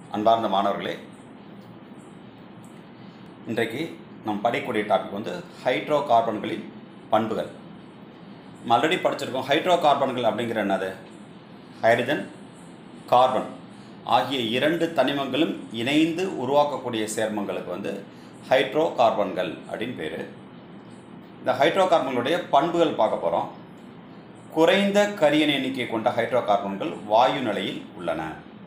அன்பார்ந்த மாணவர்களே இன்றைக்கு நாம் படிக்கக்கூடிய டாபிக் வந்து ஹைட்ரோ கார்பன்களின் பண்புகள் நம்ம ஆல்ரெடி படிச்சிருக்கோம் ஹைட்ரோ கார்பன்கள் அப்படிங்கிற என்னது ஹைட்ரஜன் கார்பன் ஆகிய இரண்டு தனிமங்களும் இணைந்து உருவாக்கக்கூடிய சேர்மங்களுக்கு வந்து ஹைட்ரோ கார்பன்கள் அப்படின்னு பேர் இந்த ஹைட்ரோ கார்பன்களுடைய பண்புகள் பார்க்க போகிறோம் குறைந்த கரியன் எண்ணிக்கை கொண்ட ஹைட்ரோ கார்பன்கள் வாயு நிலையில் உள்ளன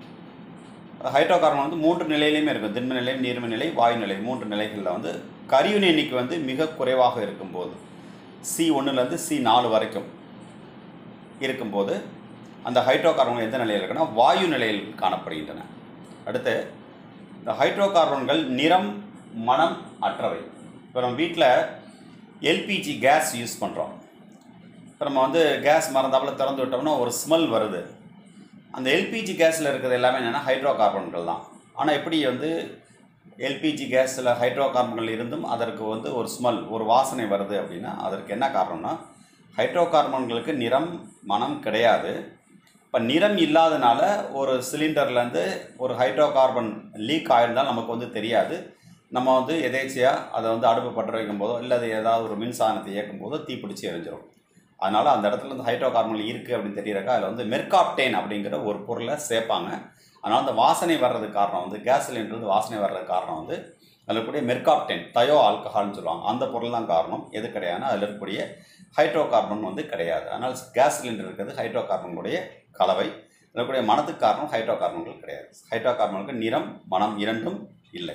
ஹைட்ரோ கார்பன் வந்து மூன்று நிலையிலையுமே இருக்கும் திண்ம நிலை நீர்ம நிலை வாயு நிலை மூன்று நிலைகளில் வந்து கரியுன் எண்ணிக்கை வந்து மிக குறைவாக இருக்கும்போது சி ஒன்றுலேருந்து சி நாலு வரைக்கும் இருக்கும்போது அந்த ஹைட்ரோ கார்பன்கள் எந்த நிலையில் இருக்குன்னா வாயு நிலையில் காணப்படுகின்றன அடுத்து இந்த ஹைட்ரோ கார்பன்கள் நிறம் மனம் அற்றவை இப்போ நம்ம வீட்டில் எல்பிஜி கேஸ் யூஸ் பண்ணுறோம் இப்போ நம்ம வந்து கேஸ் மறந்தாப்புல திறந்து விட்டோம்னா ஒரு ஸ்மெல் வருது அந்த எல்பிஜி கேஸில் இருக்கிறது எல்லாமே என்னென்னா ஹைட்ரோ கார்பன்கள் தான் ஆனால் எப்படி வந்து எல்பிஜி கேஸில் ஹைட்ரோ கார்பன்கள் இருந்தும் அதற்கு வந்து ஒரு ஸ்மெல் ஒரு வாசனை வருது அப்படின்னா அதற்கு என்ன காரணம்னா ஹைட்ரோ கார்பன்களுக்கு நிறம் மனம் கிடையாது இப்போ நிறம் இல்லாதனால ஒரு சிலிண்டர்லேருந்து ஒரு ஹைட்ரோ கார்பன் லீக் ஆயிருந்தால் நமக்கு வந்து தெரியாது நம்ம வந்து எதேச்சியாக அதை வந்து அடுப்பு பற்ற வைக்கும் போதோ இல்லை அது ஏதாவது ஒரு மின்சாதனத்தை இயக்கும் போதோ தீப்பிடிச்சு எரிஞ்சிடும் அதனால் அந்த இடத்துல வந்து ஹைட்ரோ கார்பன் இருக்குது அப்படின்னு தெரியறக்கா அதில் வந்து மெர்காப்டேன் அப்படிங்கிற ஒரு பொருளை சேர்ப்பாங்க அதனால் அந்த வாசனை வர்றதுக்கு காரணம் வந்து கேஸ் சிலிண்டர் வாசனை வர்றதுக்கு காரணம் வந்து அதில் இருக்கக்கூடிய மெர்காப்டேன் தயோ ஆல்கஹால்னு சொல்லுவாங்க அந்த பொருள் தான் காரணம் எது கிடையாதுன்னா அதில் இருக்கக்கூடிய ஹைட்ரோ கார்பன் வந்து கிடையாது அதனால் கேஸ் சிலிண்டர் இருக்கிறது ஹைட்ரோ கார்பனுடைய கலவை அதில் இருக்கக்கூடிய மனத்துக்கு காரணம் ஹைட்ரோ கார்பன்கள் கிடையாது ஹைட்ரோ கார்பனுக்கு நிறம் மனம் இரண்டும் இல்லை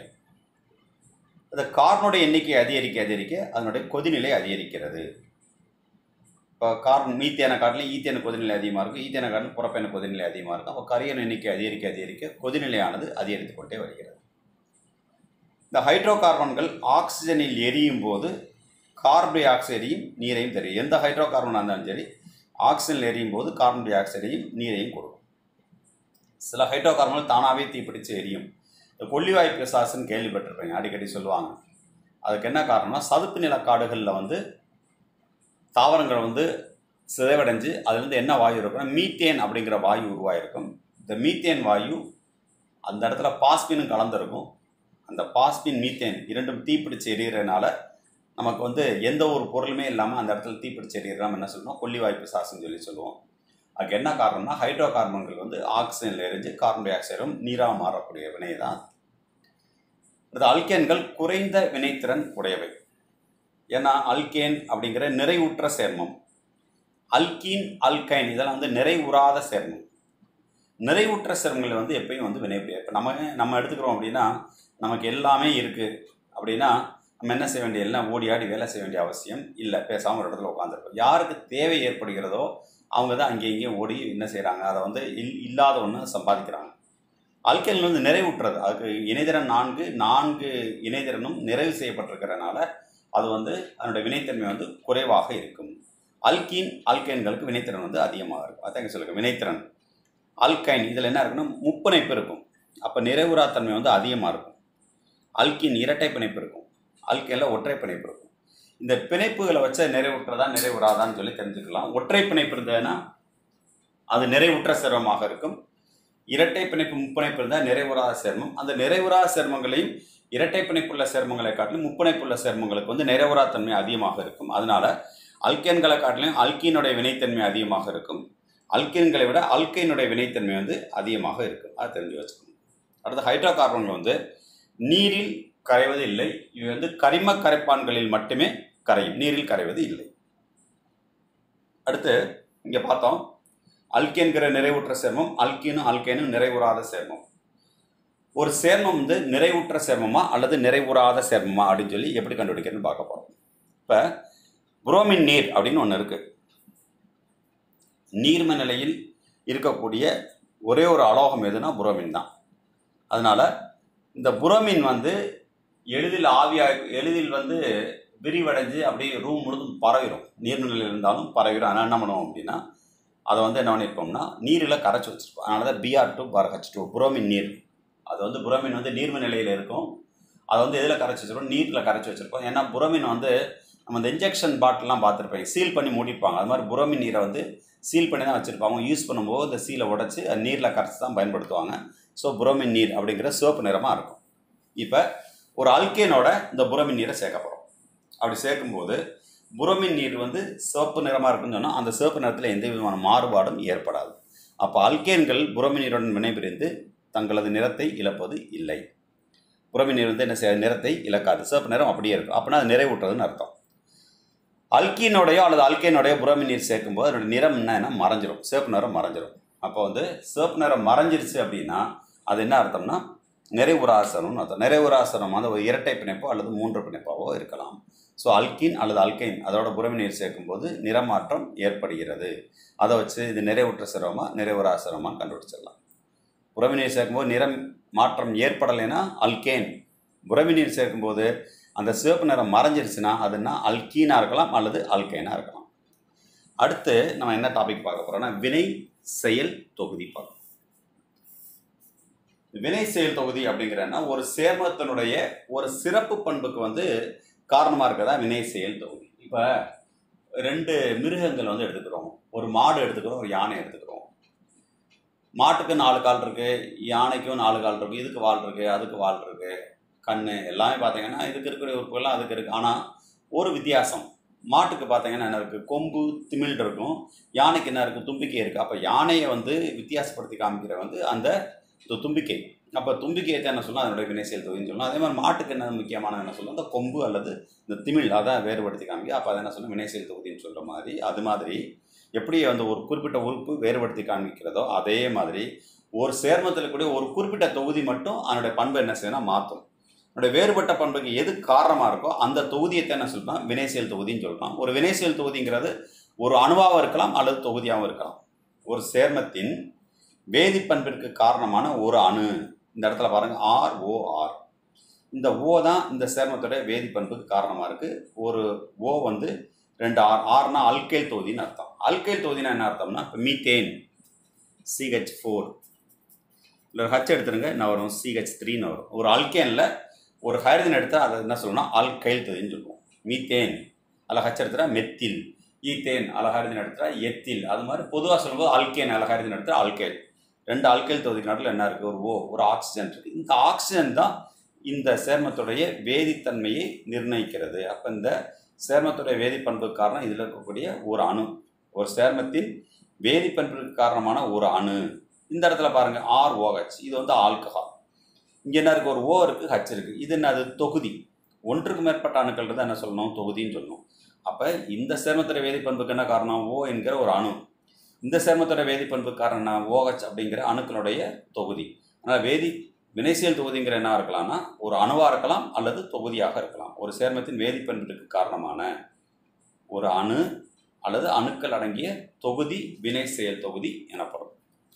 இந்த கார்பனுடைய எண்ணிக்கை அதிகரிக்க அதிகரிக்க அதனுடைய கொதிநிலை அதிகரிக்கிறது இப்போ கார்பன் மீத்தேனை காட்டிலும் ஈத்தேன கொதிநிலை அதிகமாக இருக்கும் ஈத்தேன காட்டிலும் புறப்பேன கொதிநிலை அதிகமாக இருக்கும் அப்போ கரியன் எண்ணிக்கை அதிகரிக்க அதிகரிக்க கொதிநிலையானது அதிகரித்து கொண்டே வருகிறது இந்த ஹைட்ரோ கார்பன்கள் ஆக்சிஜனில் எரியும் போது கார்பன் டை ஆக்சைடையும் நீரையும் தெரியும் எந்த ஹைட்ரோ கார்பனாக இருந்தாலும் சரி ஆக்சிஜனில் எரியும் போது கார்பன் டை ஆக்சைடையும் நீரையும் கொடுக்கும் சில ஹைட்ரோ கார்பன்கள் தானாகவே தீப்பிடிச்சு எரியும் இந்த கொல்லிவாய் பிசாசுன்னு கேள்விப்பட்டிருப்பீங்க அடிக்கடி சொல்லுவாங்க அதுக்கு என்ன காரணம்னா சதுப்பு நில காடுகளில் வந்து தாவரங்கள் வந்து சிதைவடைஞ்சு அதுலேருந்து என்ன வாயு இருக்குன்னா மீத்தேன் அப்படிங்கிற வாயு உருவாயிருக்கும் இந்த மீத்தேன் வாயு அந்த இடத்துல பாஸ்பினும் கலந்துருக்கும் அந்த பாஸ்பின் மீத்தேன் இரண்டும் தீப்பிடிச்சு எரியறதுனால நமக்கு வந்து எந்த ஒரு பொருளுமே இல்லாமல் அந்த இடத்துல தீப்பிடிச்சு எரியறோம் என்ன சொல்லணும் கொல்லிவாய்ப்பு சாசுன்னு சொல்லி சொல்லுவோம் அதுக்கு என்ன காரணம்னா ஹைட்ரோ கார்பன்கள் வந்து ஆக்சிஜனில் எரிஞ்சு கார்பன் டை ஆக்சைடும் நீராக மாறக்கூடிய வினை தான் அது அல்கேன்கள் குறைந்த வினைத்திறன் உடையவை ஏன்னா அல்கேன் அப்படிங்கிற நிறைவுற்ற சேர்மம் அல்கீன் அல்கைன் இதெல்லாம் வந்து நிறைவுறாத சேர்மம் நிறைவுற்ற சேர்மங்கள் வந்து எப்பயும் வந்து வினைபுரியாது இப்போ நம்ம நம்ம எடுத்துக்கிறோம் அப்படின்னா நமக்கு எல்லாமே இருக்குது அப்படின்னா நம்ம என்ன செய்ய வேண்டிய எல்லாம் ஓடி ஆடி வேலை செய்ய வேண்டிய அவசியம் இல்லை பேசாமல் ஒரு இடத்துல உட்காந்துருக்கோம் யாருக்கு தேவை ஏற்படுகிறதோ அவங்க தான் அங்கே இங்கேயும் ஓடி என்ன செய்கிறாங்க அதை வந்து இல் இல்லாத ஒன்று சம்பாதிக்கிறாங்க அல்கேன் வந்து நிறைவுற்றது அதுக்கு இணைதிறன் நான்கு நான்கு இணைதிறனும் நிறைவு செய்யப்பட்டிருக்கிறனால அது வந்து அதனுடைய வினைத்தன்மை வந்து குறைவாக இருக்கும் அல்கீன் அல்கைன்களுக்கு வினைத்திறன் வந்து அதிகமாக இருக்கும் அதான் இங்கே சொல்லுங்க வினைத்திறன் அல்கைன் இதில் என்ன இருக்குன்னா முப்பிணைப்பு இருக்கும் அப்போ நிறைவுறாத்தன்மை வந்து அதிகமாக இருக்கும் அல்கின் இரட்டை பிணைப்பு இருக்கும் அல்கைனில் ஒற்றை பிணைப்பு இருக்கும் இந்த பிணைப்புகளை வச்ச நிறைவுற்றதா நிறைவுறாதான்னு சொல்லி தெரிஞ்சுக்கலாம் ஒற்றை பிணைப்பு இருந்ததுன்னா அது நிறைவுற்ற சேர்மமாக இருக்கும் இரட்டை பிணைப்பு முப்பிணைப்பு இருந்தால் நிறைவுறாத சேர்மம் அந்த நிறைவுறாத சேர்மங்களையும் இரட்டை பிணைப்புள்ள சேர்மங்களை காட்டிலும் முப்பிணைப்புள்ள சேர்மங்களுக்கு வந்து நிறைவுறாத்தன்மை அதிகமாக இருக்கும் அதனால அல்கேன்களை காட்டிலும் அல்கீனுடைய வினைத்தன்மை அதிகமாக இருக்கும் அல்கீன்களை விட அல்கைனுடைய வினைத்தன்மை வந்து அதிகமாக இருக்கும் அதை தெரிஞ்சு வச்சுக்கணும் அடுத்து ஹைட்ரோ கார்பன்கள் வந்து நீரில் கரைவது இல்லை இவை வந்து கரிம கரைப்பான்களில் மட்டுமே கரையும் நீரில் கரைவது இல்லை அடுத்து இங்கே பார்த்தோம் அல்கேன்கிற நிறைவுற்ற சேர்மம் அல்கீனும் அல்கேனும் நிறைவுறாத சேர்மம் ஒரு சேர்மம் வந்து நிறைவுற்ற சேர்மமா அல்லது நிறைவுறாத சேர்மமா அப்படின்னு சொல்லி எப்படி கண்டுபிடிக்கிறதுன்னு பார்க்க போகிறோம் இப்போ புரோமின் நீர் அப்படின்னு ஒன்று இருக்குது நீர்ம நிலையில் இருக்கக்கூடிய ஒரே ஒரு அலோகம் எதுனா புரோமின் தான் அதனால் இந்த புரோமின் வந்து எளிதில் ஆவியாக எளிதில் வந்து விரிவடைஞ்சு அப்படியே ரூம் முழுதும் பரவிடும் நீர்நிலையில் இருந்தாலும் பரவிடும் அதனால் என்ன பண்ணுவோம் அப்படின்னா அதை வந்து என்ன பண்ணியிருப்போம்னா நீரில் கரைச்சி வச்சுருப்போம் அதனால தான் BR two bar H two bromine நீர் அது வந்து புரோமின் வந்து நீர்ம நிலையில் இருக்கும் அதை வந்து எதில் கரைச்சி வச்சிருப்போம் நீரில் கரைச்சி வச்சுருப்போம் ஏன்னா புரோமின் வந்து நம்ம இந்த இன்ஜெக்ஷன் பாட்டிலாம் பார்த்துருப்பேன் சீல் பண்ணி மூடிப்பாங்க அது மாதிரி புரோமின் நீரை வந்து சீல் பண்ணி தான் வச்சுருப்பாங்க யூஸ் பண்ணும்போது இந்த சீலை உடச்சி அது நீரில் கரைச்சி தான் பயன்படுத்துவாங்க ஸோ புரோமின் நீர் அப்படிங்கிற சிவப்பு நிறமாக இருக்கும் இப்போ ஒரு அல்கேனோட இந்த புரோமின் நீரை சேர்க்க போகிறோம் அப்படி சேர்க்கும்போது புரோமின் நீர் வந்து சிவப்பு நிறமாக இருக்குன்னு சொன்னால் அந்த சிவப்பு நிறத்தில் எந்த விதமான மாறுபாடும் ஏற்படாது அப்போ அல்கேன்கள் புரோமின் நீருடன் வினைபுரிந்து தங்களது நிறத்தை இழப்பது இல்லை புரோமின் நீர் வந்து என்ன செய்ய நிறத்தை இழக்காது சிவப்பு நிறம் அப்படியே இருக்கும் அப்படின்னா அது நிறைவுற்றதுன்னு அர்த்தம் அல்கீனோடையோ அல்லது அல்கேனோடையோ புரோமின் நீர் சேர்க்கும்போது அதோட நிறம் என்னன்னா மறைஞ்சிரும் சிவப்பு நிறம் மறைஞ்சிரும் அப்போ வந்து சிவப்பு நிறம் மறைஞ்சிருச்சு அப்படின்னா அது என்ன அர்த்தம்னா நிறைவுராசனம்னு அர்த்தம் நிறைவுராசனம் வந்து ஒரு இரட்டை பிணைப்போ அல்லது மூன்று பிணைப்பாவோ இருக்கலாம் ஸோ அல்கீன் அல்லது அல்கைன் அதோட புறமை நீர் சேர்க்கும்போது நிறமாற்றம் ஏற்படுகிறது அதை வச்சு இது நிறைவுற்ற சிரமமா நிறைவுறா சிரமமான்னு கண்டுபிடிச்சிடலாம் புறமை நீர் சேர்க்கும்போது நிறம் மாற்றம் ஏற்படலைன்னா அல்கேன் புறமை நீர் சேர்க்கும்போது அந்த சிவப்பு நிறம் மறைஞ்சிருச்சுன்னா அதுனா அல்கீனாக இருக்கலாம் அல்லது அல்கைனாக இருக்கலாம் அடுத்து நம்ம என்ன டாபிக் பார்க்க போகிறோம்னா வினை செயல் தொகுதி பார்க்கணும் வினை செயல் தொகுதி அப்படிங்கிறன்னா ஒரு சேர்மத்தினுடைய ஒரு சிறப்பு பண்புக்கு வந்து காரணமாக இருக்கதா வினை செயல் தொகுதி இப்போ ரெண்டு மிருகங்கள் வந்து எடுத்துக்கிறோம் ஒரு மாடு எடுத்துக்கிறோம் ஒரு யானை எடுத்துக்கிறோம் மாட்டுக்கு நாலு கால் இருக்கு யானைக்கும் நாலு கால் இருக்கு இதுக்கு வால் இருக்கு அதுக்கு வால் இருக்கு கண் எல்லாமே பார்த்தீங்கன்னா இதுக்கு இருக்கிற உறுப்புகள்லாம் அதுக்கு இருக்கு ஆனால் ஒரு வித்தியாசம் மாட்டுக்கு பார்த்தீங்கன்னா என்ன இருக்குது கொம்பு திமிழ் இருக்கும் யானைக்கு என்ன இருக்குது தும்பிக்கை இருக்குது அப்போ யானையை வந்து வித்தியாசப்படுத்தி காமிக்கிற வந்து அந்த து- தும்பிக்கை அப்போ தும்பிக்கையை தான் என்ன சொல்லலாம் அதனுடைய வினை செயல் தொகுதின்னு சொல்லலாம் அதே மாதிரி மாட்டுக்கு என்ன முக்கியமான என்ன சொல்லலாம் அந்த கொம்பு அல்லது இந்த திமிழ் அதான் வேறுபடுத்தி காமிக்க அப்போ அதை என்ன சொல்லணும் வினை செயல் தொகுதின்னு சொல்கிற மாதிரி அது மாதிரி எப்படி வந்து ஒரு குறிப்பிட்ட உறுப்பு வேறுபடுத்தி காண்பிக்கிறதோ அதே மாதிரி ஒரு சேர்மத்தில் கூடிய ஒரு குறிப்பிட்ட தொகுதி மட்டும் அதனுடைய பண்பு என்ன செய்யணும் மாற்றும் அதனுடைய வேறுபட்ட பண்புக்கு எது காரணமாக இருக்கோ அந்த தொகுதியை தான் என்ன சொல்லலாம் வினை செயல் தொகுதின்னு சொல்லலாம் ஒரு வினை செயல் தொகுதிங்கிறது ஒரு அணுவாகவும் இருக்கலாம் அல்லது தொகுதியாகவும் இருக்கலாம் ஒரு சேர்மத்தின் வேதிப்பண்பிற்கு காரணமான ஒரு அணு இந்த இடத்துல பாருங்க ஆர் ஓ ஆர் இந்த ஓ தான் இந்த சேர்மத்தோட வேதிப்பண்புக்கு காரணமாக இருக்குது ஒரு ஓ வந்து ரெண்டு ஆர் ஆர்னா அல்கைல் தொகுதின்னு அர்த்தம் அல்கைல் தொகுதினா என்ன அர்த்தம்னா இப்போ மீத்தேன் சிஹெச் ஃபோர் இல்லை ஹச் எடுத்துருங்க என்ன வரும் சிஹெச் த்ரீன்னு வரும் ஒரு அல்கேனில் ஒரு ஹைட்ரஜன் எடுத்தால் அதை என்ன சொல்லணும்னா அல்கைல் தொகுதின்னு சொல்லுவோம் மீத்தேன் அதில் ஹச் எடுத்துட்டா மெத்தில் ஈத்தேன் அலஹாரிதன் எடுத்துட்டா எத்தில் அது மாதிரி பொதுவாக சொல்லும்போது அல்கேன் அலஹாரிதன் எடுத்தால் அல்கைல் ரெண்டு அல்கைல் தொகுதிக்கு நடுவில் என்ன இருக்குது ஒரு ஓ ஒரு ஆக்சிஜன் இருக்குது இந்த ஆக்சிஜன் தான் இந்த சேர்மத்துடைய வேதித்தன்மையை நிர்ணயிக்கிறது அப்போ இந்த சேர்மத்துடைய வேதிப்பண்புக்கு காரணம் இதில் இருக்கக்கூடிய ஒரு அணு ஒரு சேர்மத்தின் வேதிப்பண்புக்கு காரணமான ஒரு அணு இந்த இடத்துல பாருங்க ஆர் ஓஹெச் இது வந்து ஆல்கஹால் இங்கே என்ன இருக்குது ஒரு ஓ இருக்குது ஹச் இருக்குது இது என்ன அது தொகுதி ஒன்றுக்கு மேற்பட்ட அணுக்கள் இருந்தால் என்ன சொல்லணும் தொகுதின்னு சொல்லணும் அப்போ இந்த சேர்மத்துடைய வேதிப்பண்புக்கு என்ன காரணம் ஓ என்கிற ஒரு அணு இந்த சேர்மத்தோட வேதிப்பண்புக்கு காரணம் என்ன ஓஹெச் அப்படிங்கிற அணுக்களுடைய தொகுதி ஆனால் வேதி வினைசியல் தொகுதிங்கிற என்ன இருக்கலாம்னா ஒரு அணுவாக இருக்கலாம் அல்லது தொகுதியாக இருக்கலாம் ஒரு சேர்மத்தின் வேதிப்பண்புக்கு காரணமான ஒரு அணு அல்லது அணுக்கள் அடங்கிய தொகுதி வினை செயல் தொகுதி எனப்படும்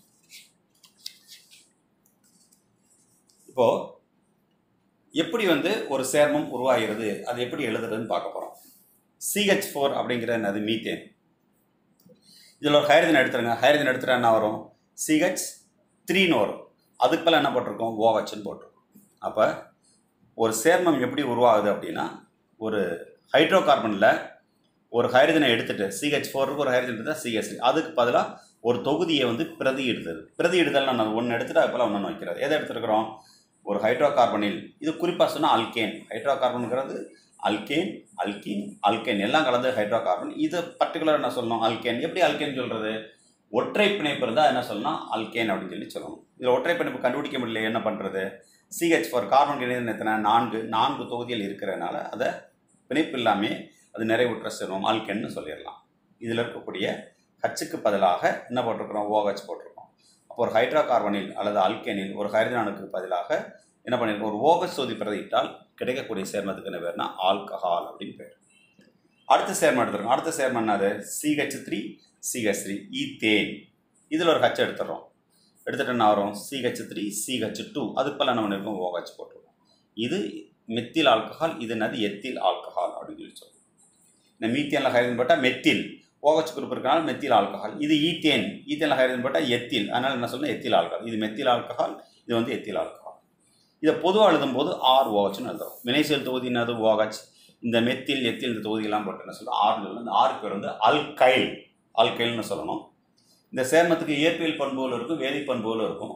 இப்போ எப்படி வந்து ஒரு சேர்மம் உருவாகிறது அது எப்படி எழுதுறதுன்னு பார்க்க போகிறோம் சிஹெச் ஃபோர் அப்படிங்கிற என்னது மீத்தேன் இதில் ஒரு ஹைட்ரஜன் எடுத்துருங்க ஹைட்ரஜன் எடுத்துட்டா என்ன வரும் சிஹெச் த்ரீன்னு வரும் அதுக்கு மேலே என்ன போட்டிருக்கோம் ஓஹெச்னு போட்டிருக்கோம் அப்போ ஒரு சேர்மம் எப்படி உருவாகுது அப்படின்னா ஒரு ஹைட்ரோ கார்பனில் ஒரு ஹைட்ரஜனை எடுத்துட்டு சிஹெச் ஃபோருக்கு ஒரு ஹைட்ரஜன் எடுத்தால் சிஹெச் அதுக்கு பதிலாக ஒரு தொகுதியை வந்து பிரதியிடுதல் பிரதியிடுதல் நான் ஒன்று எடுத்துட்டு அது போல் ஒன்று வைக்கிறது எதை எடுத்துருக்குறோம் ஒரு ஹைட்ரோ கார்பனில் இது குறிப்பாக சொன்னால் அல்கேன் ஹைட்ரோ கார்பனுங்கிறது அல்கேன் அல்கீன் அல்கேன் எல்லாம் கலந்து ஹைட்ரோ கார்பன் இது பர்டிகுலர் என்ன சொல்லணும் அல்கேன் எப்படி அல்கேன் சொல்கிறது ஒற்றை பிணைப்பு இருந்தால் என்ன சொல்லணும் அல்கேன் அப்படின்னு சொல்லி சொல்லணும் இதில் ஒற்றை பிணைப்பு கண்டுபிடிக்க முடியல என்ன பண்ணுறது சிஹெச் ஃபோர் கார்பன் இணையம் எத்தனை நான்கு நான்கு தொகுதிகள் இருக்கிறதுனால அதை பிணைப்பு இல்லாமல் அது நிறைவுற்ற சேர்மம் அல்கேன்னு சொல்லிடலாம் இதில் இருக்கக்கூடிய ஹச்சுக்கு பதிலாக என்ன போட்டிருக்கிறோம் OH போட்டிருக்கோம் அப்போ ஒரு ஹைட்ரோ கார்பனில் அல்லது அல்கேனில் ஒரு ஹைட்ரஜன் அணுக்கு பதிலாக என்ன பண்ணியிருக்கோம் ஒரு OH சோதி பிரதியிட்டால் கிடைக்கக்கூடிய சேர்மத்துக்கு என்ன பேர்னா ஆல்கஹால் அப்படின்னு பேர் அடுத்த சேர்மம் எடுத்துருக்கோம் அடுத்த சேர்மம் என்னது CH three CH three ethane இதில் ஒரு ஹச் எடுத்துடுறோம் எடுத்துட்டு என்ன வரும் சிஹெச் த்ரீ சிஹெச் டூ அதுக்கு பல என்ன பண்ணியிருக்கோம் OH போட்டிருக்கோம் இது மெத்தில் ஆல்கஹால் இது என்னது எத்தில் ஆல்கஹால் அப்படின்னு சொல்லி சொல்லுவோம் இந்த மீத்தேனில் ஹைட்ரஜன் போட்டால் மெத்தில் OH குரூப் இருக்கனால மெத்தில் ஆல்கஹால் இது ஈத்தேன் ஈத்தேனில் ஹைட்ரஜன் போட்டால் எத்தில் அதனால் என்ன சொல்லணும் எத்தில் ஆல்கஹால் இது மெத்தில் ஆல்கஹால் இது வந்து எத்தில் ஆல்கஹால் இதை பொதுவாக எழுதும்போது ஆர் ஓஹெச்னு எழுதுறோம் வினைசெயல் தொகுதி என்னது ஓஹெச் இந்த மெத்தில் எத்தில் இந்த தொகுதியெல்லாம் போட்டு என்ன சொல்லணும் ஆறு சொல்லணும் இந்த ஆறு பேர் வந்து அல்கைல் அல்கைல்னு சொல்லணும் இந்த சேர்மத்துக்கு இயற்பியல் பண்புகள் இருக்கும் வேதி பண்புகள் இருக்கும்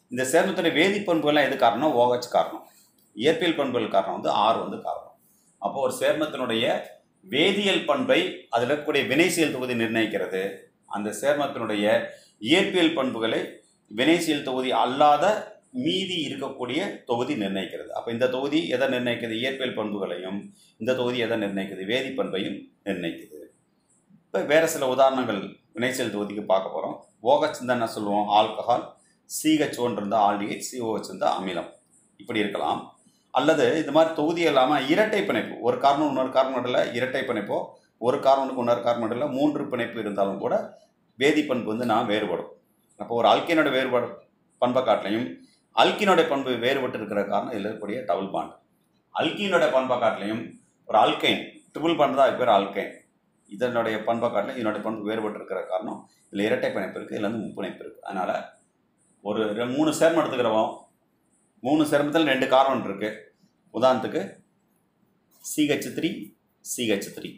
இந்த சேர்மத்துடைய வேதிப்பண்புகள்லாம் எது காரணம் OH காரணம் இயற்பியல் பண்புகள் காரணம் வந்து ஆர் வந்து காரணம் அப்போ ஒரு சேர்மத்தினுடைய வேதியியல் பண்பை அதில் இருக்கக்கூடிய வினைசியல் தொகுதி நிர்ணயிக்கிறது அந்த சேர்மத்தினுடைய இயற்பியல் பண்புகளை வினைசியல் தொகுதி அல்லாத மீதி இருக்கக்கூடிய தொகுதி நிர்ணயிக்கிறது அப்போ இந்த தொகுதி எதை நிர்ணயிக்குது இயற்பியல் பண்புகளையும் இந்த தொகுதி எதை நிர்ணயிக்குது வேதிப்பண்பையும் நிர்ணயிக்குது இப்போ வேறு சில உதாரணங்கள் வினைச்சல் தொகுதிக்கு பார்க்க போகிறோம் ஓகச் இருந்தால் என்ன சொல்லுவோம் ஆல்கஹால் சிஹெச் ஒன் இருந்தால் ஆல்டிஹெச் சிஓஹெச் இருந்தால் அமிலம் இப்படி இருக்கலாம் அல்லது இது மாதிரி தொகுதி இல்லாமல் இரட்டை பிணைப்பு ஒரு காரணம் இன்னொரு கார்பனேட்டில் இரட்டை பிணைப்போ ஒரு கார்பனுக்கு இன்னொரு கார்பனேட்டில் மூன்று பிணைப்பு இருந்தாலும் கூட வேதிப்பண்பு வந்து நான் வேறுபடும் அப்போ ஒரு அல்கினோட வேறுபாடு பண்பை காட்டிலையும் அல்கினோட பண்பு வேறுபட்டு இருக்கிற காரணம் இதில் இருக்கக்கூடிய டபுள் பாண்ட் அல்கினோட பண்பை காட்டிலையும் ஒரு அல்கைன் ட்ரிபிள் பாண்ட் தான் அதுக்கு பேர் அல்கைன் இதனுடைய பண்பை காட்டிலும் இதனுடைய பண்பு வேறுபட்டு இருக்கிற காரணம் இதில் இரட்டை பிணைப்பு இருக்குது இதில் வந்து முப்பிணைப்பு இருக்குது அதனால் ஒரு ரெ- மூணு சேர்மம் எடுத்துக்கிறோம் மூணு சேர்மத்தில் ரெண்டு கார்பன் இருக்குது உதாரணத்துக்கு CH three CH three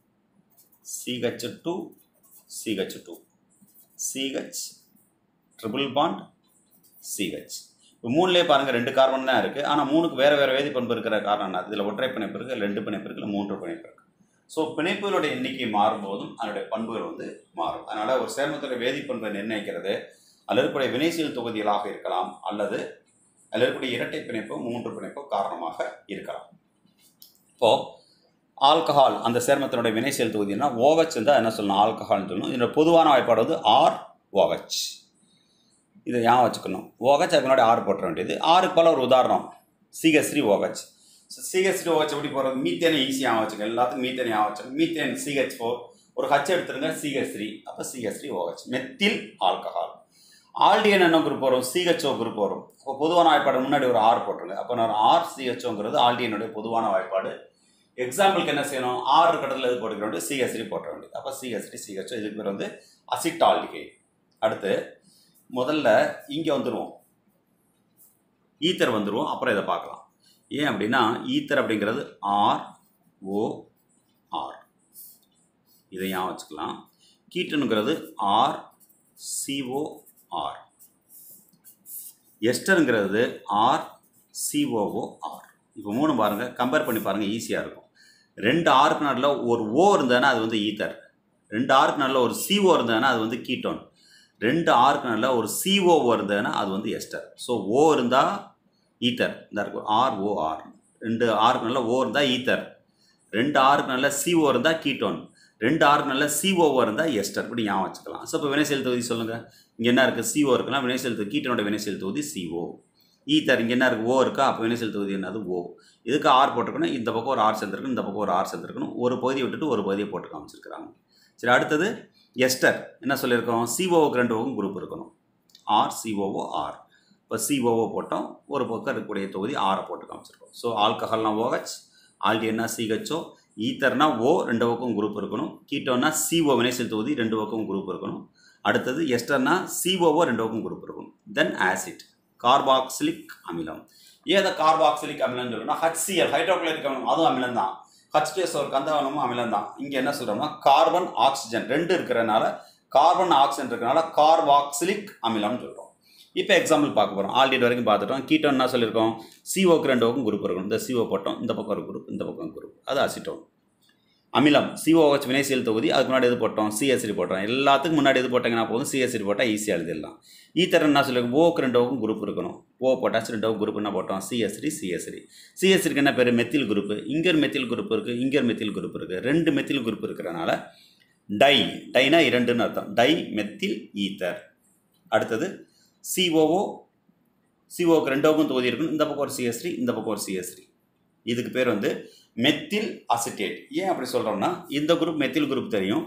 CH two CH two CH triple bond CH இப்போ மூணுலேயே பாருங்கள் ரெண்டு கார்பன் தான் இருக்குது ஆனால் மூணுக்கு வேறு வேறு வேதிப்பண்பு இருக்கிற காரணம் என்ன இதில் ஒற்றை பிணைப்பு இருக்குது ரெண்டு பிணைப்பு இருக்குது மூன்று பிணைப்பு இருக்குது ஸோ பிணைப்புகளுடைய எண்ணிக்கை மாறும்போதும் அதனுடைய பண்புகள் வந்து மாறும் அதனால் ஒரு சேர்மத்துடைய வேதிப்பண்பை நிர்ணயிக்கிறது அதில் இருக்கக்கூடிய வினைசியல் தொகுதிகளாக இருக்கலாம் அல்லது அதில் இருக்கக்கூடிய இரட்டை பிணைப்போ மூன்று பிணைப்போ காரணமாக இருக்கலாம் இப்போது ஆல்கஹால் அந்த சேர்மத்தினுடைய வினைசியல் தொகுதினா ஓவச் இருந்தால் என்ன சொல்லணும் ஆல்கஹால்னு சொல்லணும் இதோட பொதுவான வாய்ப்பாடு வந்து ஆர் ஓவச் இதை ஞாபகம் வச்சுக்கணும் ஓகச் அதுக்கு முன்னாடி ஆறு போட்டுற வேண்டியது ஆறுக்கு பல ஒரு உதாரணம் சிஹெச்ரி ஓகச் சிஹெச்ரி ஓகச் எப்படி போகிறது மீத்தேனை ஈஸியாக வச்சுக்க எல்லாத்துக்கும் மீத்தேன் ஞாபகம் வச்சுக்கணும் மீத்தேன் சிஹெச் ஃபோர் ஒரு ஹச் எடுத்துருங்க சிஹெச்ரி அப்போ சிஹெச்ரி ஓகச் மெத்தில் ஆல்கஹால் ஆல்டிஎன் என்ன குரூப் வரும் சிஹெச்ஓ குரூப் வரும் அப்போ பொதுவான வாய்ப்பாடு முன்னாடி ஒரு ஆர் போட்டுருங்க அப்போ நான் ஆர் சிஹெச்ஓங்கிறது ஆல்டிஎனுடைய பொதுவான வாய்ப்பாடு எக்ஸாம்பிளுக்கு என்ன செய்யணும் ஆறு கட்டத்தில் எது போட்டுக்க வேண்டியது சிஹெச்ரி போட்ட வேண்டியது அப்போ சிஹெச்ரி சிஹெச்ஓ இதுக்கு பேர் வந்து அசிட்டால்டிகை அடுத்து முதல்ல இங்கே வந்துடுவோம் ஈத்தர் வந்துடுவோம் அப்புறம் இதை பார்க்கலாம் ஏன் அப்படின்னா ஈத்தர் அப்படிங்கிறது ஆர் ஓ ஆர் இதை ஞாபகம் வச்சுக்கலாம் கீட்டனுங்கிறது ஆர் சிஓ ஆர் எஸ்டருங்கிறது ஆர் சிஓஓ ஆர் இப்போ மூணு பாருங்கள் கம்பேர் பண்ணி பாருங்கள் ஈஸியாக இருக்கும் ரெண்டு ஆருக்கு நடுவில் ஒரு ஓ இருந்ததுன்னா அது வந்து ஈத்தர் ரெண்டு ஆருக்கு நடுவில் ஒரு சிஓ இருந்ததுன்னா அது வந்து கீட்டோன் ரெண்டு ஆருக்கு நடுவில் ஒரு சிஓ இருந்ததுன்னா அது வந்து எஸ்டர் ஸோ ஓ இருந்தால் ஈத்தர் இந்த இருக்கும் ஆர் ஓ ஆர் ரெண்டு ஆருக்கு நல்ல ஓ இருந்தால் ஈத்தர் ரெண்டு ஆருக்கு நல்ல சிஓ இருந்தால் கீட்டோன் ரெண்டு ஆருக்கு நல்ல சிஓ இருந்தால் எஸ்டர் இப்படி ஞாபகம் வச்சுக்கலாம் ஸோ இப்போ வினைசெல் தொகுதி சொல்லுங்கள் இங்கே என்ன இருக்குது சிஓ இருக்குன்னா வினைசெல் தொகுதி கீட்டனோட வினைசெல் தொகுதி சிஓ ஈத்தர் இங்கே என்ன இருக்குது ஓ இருக்கா அப்போ வினைசெல் தொகுதி என்னது ஓ இதுக்கு ஆர் போட்டிருக்கணும் இந்த பக்கம் ஒரு ஆர் சேர்ந்துருக்கணும் இந்த பக்கம் ஒரு ஆர் சேர்ந்துருக்கணும் ஒரு பகுதியை விட்டுட்டு ஒரு பகுதியை போட்டு காமிச்சிருக்கிறாங்க சரி அடுத்தது எஸ்டர் என்ன சொல்லியிருக்கோம் சிஓவுக்கு ரெண்டு பக்கம் குரூப் இருக்கணும் ஆர் சிஓஓ ஆர் இப்போ சிஓஓ போட்டோம் ஒரு பக்கம் இருக்கக்கூடிய தொகுதி ஆரை போட்டு காமிச்சிருக்கோம் ஸோ ஆல்கஹால்னா ஓஹெச் ஆல்டிஎன்னா சிஹெச்ஓ ஈத்தர்னா ஓ ரெண்டு பக்கம் குரூப் இருக்கணும் கீட்டோன்னா சிஓ வினைசல் தொகுதி ரெண்டு பக்கம் குரூப் இருக்கணும் அடுத்தது எஸ்டர்னா சிஓஓ ரெண்டு பக்கம் குரூப் இருக்கணும் தென் ஆசிட் கார்பாக்சிலிக் அமிலம் ஏன் அதை கார்பாக்சிலிக் அமிலம்னு சொல்லணும்னா ஹச்சிஎல் ஹைட்ரோக்ளோரிக் அமிலம் அதுவும் அமிலம் தான் ஹச்டிஎஸ் ஒரு கந்தவனமும் அமிலம் தான் இங்கே என்ன சொல்கிறோம்னா கார்பன் ஆக்சிஜன் ரெண்டு இருக்கிறனால கார்பன் ஆக்சிஜன் இருக்கிறனால கார்பாக்சிலிக் அமிலம்னு சொல்கிறோம் இப்போ எக்ஸாம்பிள் பார்க்க போகிறோம் ஆல்ரெடி வரைக்கும் பார்த்துட்டோம் கீட்டோன் என்ன சொல்லியிருக்கோம் சிஓக்கு ரெண்டு பக்கம் குரூப் இருக்கணும் இந்த சிஓ போட்டோம் இந்த பக்கம் ஒரு குரூப் இந்த பக்கம் குரூப் அது அசிட்டோன் அமிலம் சிஓஹெச் வினைசியல் தொகுதி அதுக்கு முன்னாடி எது போட்டோம் சிஎஸ்சி போட்டோம் எல்லாத்துக்கும் முன்னாடி எது போட்டாங்கன்னா போதும் சிஎஸ்சி போட்டால் ஈஸியாக எழுதிடலாம் ஈத்தர் என்ன சொல்லியிருக்கோம் ஓக்கு ரெண்டு பக்கம் குரூப் இருக்கணும் ஓ போட்டாச்சு ரெண்டு பக்கம் குரூப் என்ன போட்டோம் சிஎஸ்சி சிஎஸ்சி சிஎஸ்சிக்கு என்ன பேர் மெத்தில் குரூப் இங்கே ஒரு மெத்தில் குரூப் இருக்குது இங்கே ஒரு மெத்தில் குரூப் இருக்குது ரெண்டு மெத்தில் குரூப் இருக்கிறனால டை டைனா இரண்டுன்னு அர்த்தம் டை மெத்தில் ஈத்தர் அடுத்தது சிஓஓ சிஓக்கு ரெண்டு பக்கம் தொகுதி இருக்கணும் இந்த பக்கம் ஒரு சிஎஸ்டி இந்த பக்கம் ஒரு சிஎஸ்டி இதுக்கு பேர் வந்து மெத்தில் அசிட்டேட் ஏன் அப்படி சொல்கிறோம்னா இந்த குரூப் மெத்தில் குரூப் தெரியும்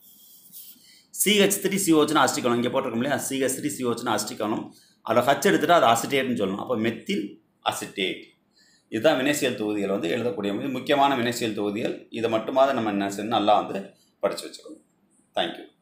சிஹெச் த்ரீ சிஓச்சுனா அஸ்டிக்கணும் இங்கே போட்டிருக்கோம் இல்லையா சிஹெச் த்ரீ சிஓச்சுனா அஸ்டிக்கணும் அதை ஹச் எடுத்துகிட்டு அது அசிட்டேட்னு சொல்லணும் அப்போ மெத்தில் அசிட்டேட் இதுதான் வினைசியல் தொகுதிகள் வந்து எழுதக்கூடிய முக்கியமான வினைசியல் தொகுதிகள் இதை மட்டுமாவது நம்ம என்ன செய்யணும் நல்லா வந்து படித்து வச்சுக்கணும் தேங்க்யூ